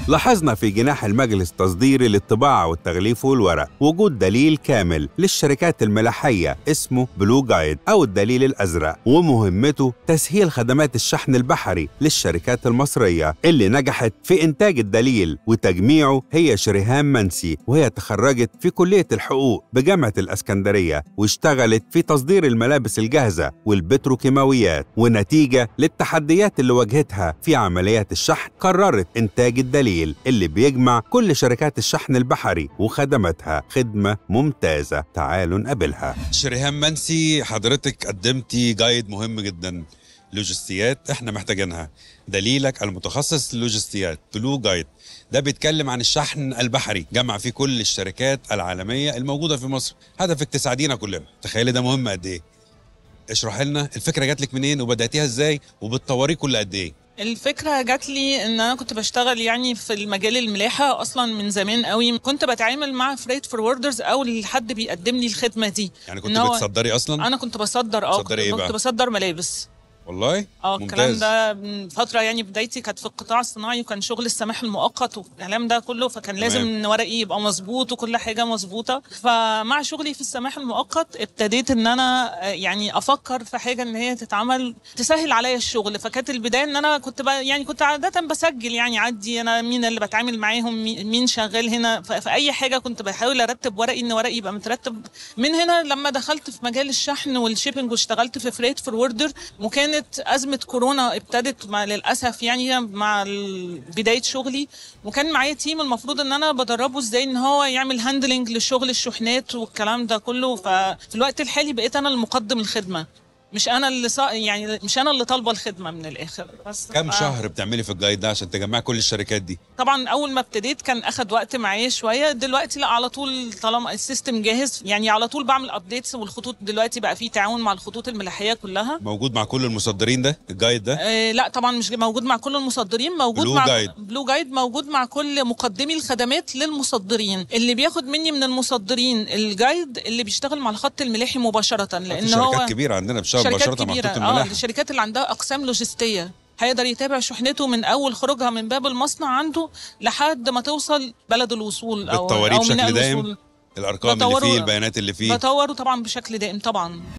لاحظنا في جناح المجلس التصديري للطباعة والتغليف والورق وجود دليل كامل للشركات الملاحية اسمه بلو جايد أو الدليل الأزرق ومهمته تسهيل خدمات الشحن البحري للشركات المصرية اللي نجحت في إنتاج الدليل وتجميعه هي شريهان منسي وهي تخرجت في كلية الحقوق بجامعة الأسكندرية واشتغلت في تصدير الملابس الجاهزة والبتروكيماويات ونتيجة للتحديات اللي واجهتها في عمليات الشحن قررت إنتاج الدليل اللي بيجمع كل شركات الشحن البحري وخدماتها خدمة ممتازة تعالوا نقابلها شريهان منسي حضرتك قدمتي جايد مهم جدا لوجستيات احنا محتاجينها دليلك المتخصص للوجستيات بلو جايد ده بيتكلم عن الشحن البحري جمع فيه كل الشركات العالميه الموجوده في مصر هدفك تساعدينا كلنا تخيلي ده مهم قد ايه اشرح لنا الفكره جات لك منين وبداتيها ازاي وبتطوريه كل قد ايه الفكرة جات لي ان انا كنت بشتغل يعني في المجال الملاحة اصلا من زمان قوي كنت بتعامل مع فريت فوروردرز او حد بيقدم لي الخدمة دي يعني إن كنت هو- بتصدري اصلا انا كنت بصدر اه بتصدري إيه كنت بقى؟ بصدر ملابس والله اه الكلام ممتاز. ده من فترة يعني بدايتي كانت في القطاع الصناعي وكان شغل السماح المؤقت والكلام ده كله فكان لازم تمام. ان ورقي يبقى مظبوط وكل حاجة مظبوطة فمع شغلي في السماح المؤقت ابتديت ان انا آه، يعني افكر في حاجة ان هي تتعمل تسهل عليا الشغل فكانت البداية ان انا كنت بقى يعني كنت عادة بسجل يعني عدي انا مين اللي بتعامل معاهم مي- مين شغال هنا ف- في اي حاجة كنت بحاول ارتب ورقي ان ورقي يبقى مترتب من هنا لما دخلت في مجال الشحن والشيبنج واشتغلت في فريت فوروردر وكانت ازمه كورونا ابتدت مع للاسف يعني مع ال- بدايه شغلي وكان معايا تيم المفروض ان انا بدربه ازاي ان هو يعمل هاندلنج لشغل الشحنات والكلام ده كله ففي الوقت الحالي بقيت انا المقدم الخدمه مش انا اللي صا... يعني مش انا اللي طالبه الخدمه من الاخر بس كم ف- شهر بتعملي في الجايد ده عشان تجمعي كل الشركات دي طبعا اول ما ابتديت كان اخد وقت معايا شويه دلوقتي لا على طول طالما السيستم جاهز يعني على طول بعمل ابديتس والخطوط دلوقتي بقى في تعاون مع الخطوط الملاحيه كلها موجود مع كل المصدرين ده الجايد ده آه لا طبعا مش موجود مع كل المصدرين موجود بلو مع جايد. بلو جايد موجود مع كل مقدمي الخدمات للمصدرين اللي بياخد مني من المصدرين الجايد اللي بيشتغل مع الخط الملاحي مباشره لان في هو شركات كبيره عندنا بتشتغل شركات مباشره مع كبيره خطوط اه الملاحه الشركات اللي عندها اقسام لوجستيه هيقدر يتابع شحنته من اول خروجها من باب المصنع عنده لحد ما توصل بلد الوصول او بتطوريه او ميناء بشكل دايم الوصول الارقام اللي بطوره- فيه البيانات اللي فيه بطوره طبعا بشكل دائم طبعا